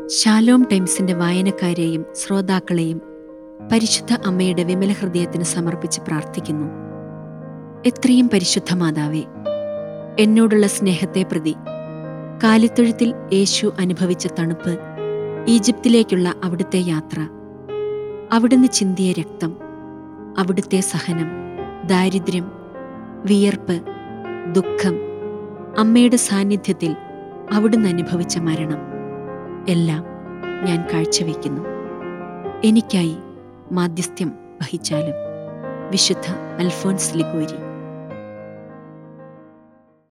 Shalom ടൈംസിന്റെ വായനക്കാരെയും ശ്രോതാക്കളെയും പരിശുദ്ധ അമ്മയുടെ വിമല ഹൃദയത്തിന് സമർപ്പിച്ച് പ്രാർത്ഥിക്കുന്നു എത്രയും പരിശുദ്ധ മാതാവേ എന്നോടുള്ള സ്നേഹത്തെ പ്രതി കാലിത്തൊഴുത്തിൽ യേശു അനുഭവിച്ച തണുപ്പ് ഈജിപ്തിലേക്കുള്ള അവിടുത്തെ യാത്ര അവിടുന്ന് ചിന്തിയ രക്തം അവിടുത്തെ സഹനം ദാരിദ്ര്യം വിയർപ്പ് ദുഃഖം അമ്മയുടെ സാന്നിധ്യത്തിൽ അവിടുന്ന് അനുഭവിച്ച മരണം എല്ലാം ഞാൻ കാഴ്ചവെക്കുന്നു എനിക്കായി മാധ്യസ്ഥ്യം വഹിച്ചാലും വിശുദ്ധ അൽഫോൻസ് ലിഗോരി